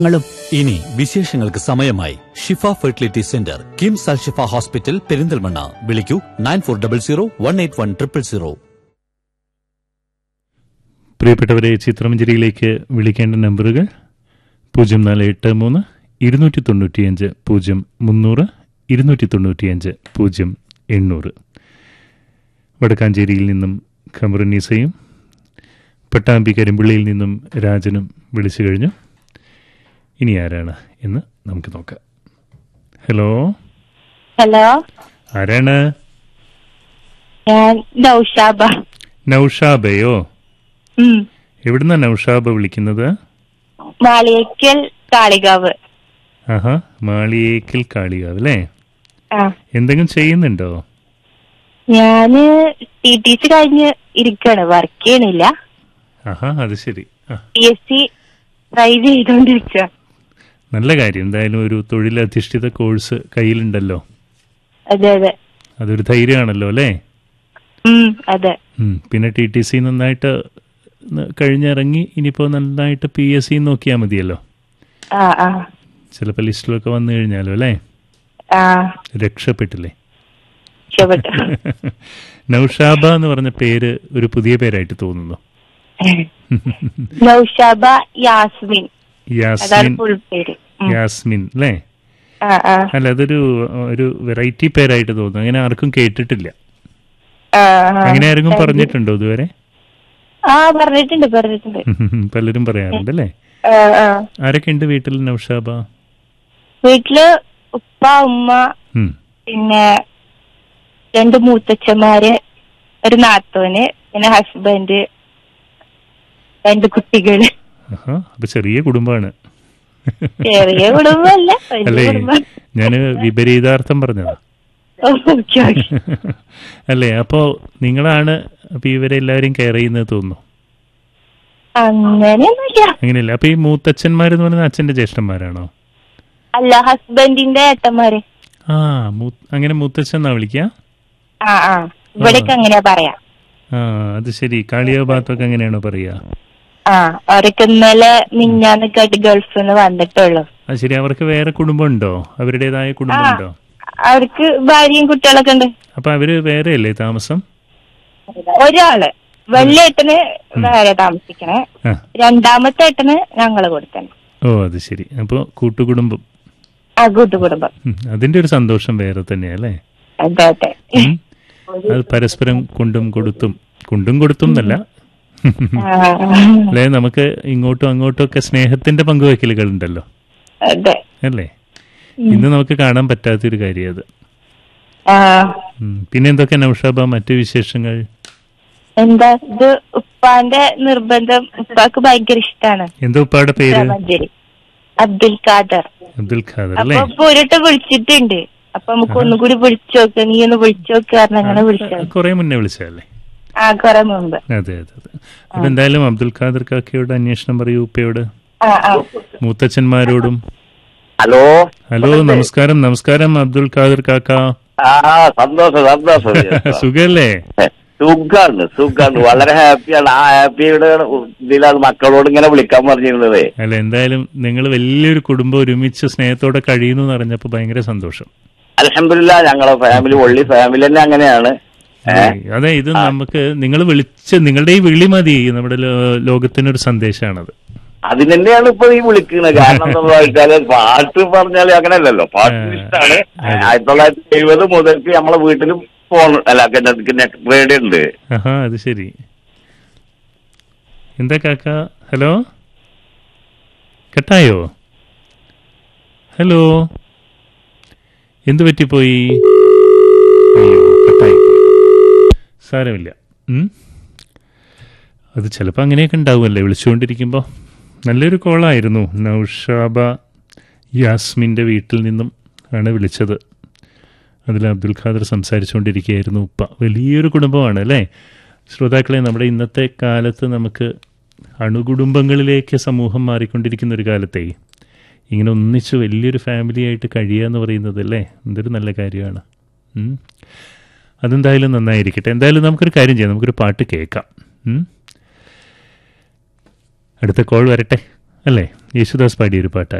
ങ്ങളും ഇനി വിശേഷങ്ങൾക്ക് സമയമായി Shifa fertility centre KIMS Al Shifa hospital Perinthalmanna വിളിക്കൂ nine four double zero one eight one triple zero പ്രിയപ്പെട്ടവരെ ചിത്രമഞ്ചേരിയിലേക്ക് വിളിക്കേണ്ട നമ്പറുകൾ പൂജ്യം നാല് എട്ട് മൂന്ന് ഇരുന്നൂറ്റി തൊണ്ണൂറ്റിയഞ്ച് പൂജ്യം മുന്നൂറ് ഇരുന്നൂറ്റി തൊണ്ണൂറ്റിയഞ്ച് പൂജ്യം എണ്ണൂറ് വടക്കാഞ്ചേരിയിൽ നിന്നും ഖമറുന്നീസയും പട്ടാമ്പി കരിമ്പിള്ളിയിൽ നിന്നും രാജനും വിളിച്ചു കഴിഞ്ഞു ഇനി ആരാണ് എന്ന് നമുക്ക് നോക്കാം ഹലോ ഹലോ ആരാണ് ഞാൻ നൗഷാബ നൗഷാബയോ ഉം എവിടുന്ന നൗഷാബ വിളിക്കുന്നത് മാളിയേക്കൽ കാളികാവ് ആഹാ മാളിയേക്കൽ കാളികാവ് അല്ലേ ആ എന്തെങ്കിലും ചെയ്യുന്നുണ്ടോ ഞാന് ടി ടി സി കഴിഞ്ഞ് ഇരിക്കാണ് വർക്ക് ചെയ്യണില്ല ആഹാ അത് ശരി ആ പി എസ് സി ട്രൈ ചെയ്തോണ്ടിരിക്കുക നല്ല കാര്യം എന്തായാലും ഒരു തൊഴിലധിഷ്ഠിത കോഴ്സ് കയ്യിലുണ്ടല്ലോ അതെ അതെ അതൊരു ധൈര്യമാണല്ലോ അല്ലേ ഉം അതെ ഉം. പിന്നെ ടി ടി സി നന്നായിട്ട് ന- കഴിഞ്ഞിറങ്ങി ഇനിയിപ്പോൾ നന്നായിട്ട് പി എസ് സി നോക്കിയാൽ മതിയല്ലോ ആ ആ ചിലപ്പോൾ ലിസ്റ്റിലൊക്കെ വന്നു കഴിഞ്ഞാലോ അല്ലേ ആ രക്ഷപ്പെട്ടില്ലേ ഇഷ്ടപ്പെട്ടു നൗഷാബ എന്ന് പറഞ്ഞ പേര് ഒരു പുതിയ പേരായിട്ട് തോന്നുന്നു നൗഷാബ യാസ്മിൻ അതാണ് യാസ്മിൻ ഫുൾ പേര് ഉം. യാസ്മിൻ അല്ലേ ആ ആ അല്ല അതൊരു ഒരു വെറൈറ്റി പേരായിട്ട് തോന്നുന്നു അങ്ങനെ ആർക്കും കേട്ടിട്ടില്ല ആ, ആ. അങ്ങനെ ആരെങ്കിലും പറഞ്ഞിട്ടുണ്ടോ ഇതുവരെ ആ പറഞ്ഞിട്ടുണ്ട് പറഞ്ഞിട്ടുണ്ട് പലരും പറയാറുണ്ട് അല്ലേ ആ, ആ. ആരൊക്കെ ഉണ്ട് വീട്ടിൽ നൗഷാബ വീട്ടില് ഉപ്പ ഉമ്മ ഉം. പിന്നെ രണ്ട് മൂത്തച്ഛന്മാര് ഒരു നാത്തോന് പിന്നെ ഹസ്ബൻഡ് രണ്ട് കുട്ടികള് ആഹാ അപ്പൊ ചെറിയ കുടുംബമാണ് ചെറിയ കുടുംബമല്ല അല്ലേ വലിയ കുടുംബം ഞാന് വിപരീതാർത്ഥം പറഞ്ഞതാ ഓക്കെ ഓക്കെ അല്ലേ അപ്പോ നിങ്ങളാണ് അപ്പൊ ഇവരെ എല്ലാവരും കെയർ ചെയ്യുന്നത് തോന്നുന്നു അങ്ങനെയൊന്നുമില്ല അങ്ങനെയല്ല അപ്പൊ ഈ മൂത്തച്ഛന്മാരെന്ന് പറയുന്നത് അച്ഛന്റെ ജ്യേഷ്ഠന്മാരാണോ അല്ല ഹസ്ബൻഡിന്റെ ഏട്ടന്മാര് ആ മൂ- അങ്ങനെ മുത്തച്ഛൻ എന്നാ വിളിക്കുക ആ ആ ഇവിടേക്ക് അങ്ങനെയാ പറയാ ആ അത് ശരി കാളിയോ ഭാഗത്തൊക്കെ അങ്ങനെയാണോ പറയാ ആ അവരൊക്കെ ഇന്നലെ മിഞ്ഞാന്നൊക്കെയായിട്ട് ഗൾഫിൽ നിന്ന് വന്നിട്ടുള്ളൂ അത് ശരി അവർക്ക് വേറെ കുടുംബമുണ്ടോ അവരുടേതായ ആ കുടുംബമുണ്ടോ അവർക്ക് ഭാര്യയും കുട്ടികളൊക്കെ ഉണ്ട് അപ്പൊ അവര് വേറെ അല്ലേ താമസം ഒരാള് വലിയേട്ടന് വേറെ താമസിക്കണേ ആ രണ്ടാമത്തെ ഏട്ടന് ഞങ്ങള് കൊടുത്തന്നെ ഓ അത് ശരി അപ്പൊ കൂട്ടുകുടുംബം ആ കൂട്ടുകുടുംബം ഉം, അതിന്റെ ഒരു സന്തോഷം വേറെ തന്നെയാ അല്ലേ അതെ അതെ ഉം. അത് പരസ്പരം കൊണ്ടും കൊടുത്തും കൊണ്ടും കൊടുത്തും എന്നല്ല ആ, അല്ലെ നമുക്ക് ഇങ്ങോട്ടും അങ്ങോട്ടും ഒക്കെ സ്നേഹത്തിന്റെ പങ്കുവയ്ക്കലുകൾ ഉണ്ടല്ലോ അതെ അല്ലേ ഇന്ന് നമുക്ക് കാണാൻ പറ്റാത്തൊരു കാര്യം അത് ആ ഉം. പിന്നെ എന്തൊക്കെ നൗഷാബ മറ്റു വിശേഷങ്ങൾ എന്താ ഇത് ഉപ്പാന്റെ നിർബന്ധം ഉപ്പാക്ക് ഭയങ്കര ഇഷ്ടാണ് എന്താ ഉപ്പാടെ പേര് മഞ്ചേരി അബ്ദുൽ ഖാദർ അബ്ദുൽ ഖാദർ അപ്പൊ അല്ലേ ഇപ്പൊ ഒരിട്ട് വിളിച്ചിട്ടുണ്ട് അപ്പൊ നമുക്ക് ഒന്നുകൂടി വിളിച്ചു നോക്ക നീ ഒന്ന് വിളിച്ചു നോക്ക് കാരണം അങ്ങനെ വിളിച്ചത് കുറെ മുന്നേ വിളിച്ചതല്ലേ ആ കൊറേ മുമ്പ് അതെ അതെ അതെ അപ്പൊ എന്തായാലും അബ്ദുൽ ഖാദർ കാക്കയോട് അന്വേഷണം പറയൂ ഉപ്പയോട് ആ ആ മൂത്തച്ഛന്മാരോടും ഹലോ ഹലോ നമസ്കാരം നമസ്കാരം അബ്ദുൽ ഖാദർ കാക്ക ആ സന്തോഷം സന്തോഷം സുഖല്ലേ സുഖാണ് സുഖാണ് വളരെ ഹാപ്പിയാണ് ആ ഹാപ്പിയുടെ ഇതിലാണ് മക്കളോട് ഇങ്ങനെ വിളിക്കാൻ പറഞ്ഞിരുന്നത് അല്ല എന്തായാലും നിങ്ങൾ വലിയൊരു കുടുംബം ഒരുമിച്ച് സ്നേഹത്തോടെ കഴിയുന്നു എന്ന് അറിഞ്ഞപ്പോ ഭയങ്കര സന്തോഷം അലഹമില്ല ഞങ്ങളെ ഫാമിലി ഒള്ളി ഫാമിലി തന്നെ അങ്ങനെയാണ് ഏ? അതെ ഇത് നമുക്ക് നിങ്ങൾ വിളിച്ച് നിങ്ങളുടെ ഈ വിളി മതി നമ്മുടെ ലോ- ലോകത്തിനൊരു സന്ദേശമാണത് അതിന് തന്നെയാണ് ഇപ്പൊ ഈ വിളിക്കുന്നത് കാരണം എന്താ വെച്ചാല് പാട്ട് പറഞ്ഞാല് അങ്ങനെയല്ലല്ലോ പാട്ട് ഇഷ്ടമാണ് ആയിരത്തി തൊള്ളായിരത്തി എഴുപത് മുതൽക്ക് നമ്മളെ വീട്ടിലും ഫോൺ അല്ല റേഡിയോ ഉണ്ട് ആഹാ അത് ശരി എന്താ കാക്ക ഹലോ കട്ടായോ ഹലോ എന്തു പറ്റിപ്പോയി അയ്യോ കട്ടായി സാരമില്ല ഉം. അത് ചിലപ്പോൾ അങ്ങനെയൊക്കെ ഉണ്ടാവുമല്ലേ വിളിച്ചുകൊണ്ടിരിക്കുമ്പോൾ നല്ലൊരു കോളായിരുന്നു നൗഷാബ യാസ്മിൻ്റെ വീട്ടിൽ നിന്നും ആണ് വിളിച്ചത് അതിൽ അബ്ദുൽ ഖാദർ സംസാരിച്ചുകൊണ്ടിരിക്കുകയായിരുന്നു ഉപ്പ വലിയൊരു കുടുംബമാണ് അല്ലേ ശ്രോതാക്കളെ നമ്മുടെ ഇന്നത്തെ കാലത്ത് നമുക്ക് അണുകുടുംബങ്ങളിലേക്ക് സമൂഹം മാറിക്കൊണ്ടിരിക്കുന്ന ഒരു കാലത്തെ ഇങ്ങനെ ഒന്നിച്ച് വലിയൊരു ഫാമിലി ആയിട്ട് കഴിയുക എന്ന് പറയുന്നത് അല്ലേ എന്തൊരു നല്ല കാര്യമാണ് ഉം. അതെന്തായാലും നന്നായിരിക്കട്ടെ എന്തായാലും നമുക്കൊരു കാര്യം ചെയ്യാം നമുക്കൊരു പാട്ട് കേൾക്കാം ഉം. അടുത്ത കോൾ വരട്ടെ അല്ലേ യേശുദാസ് പാടിയ ഒരു പാട്ടാണ്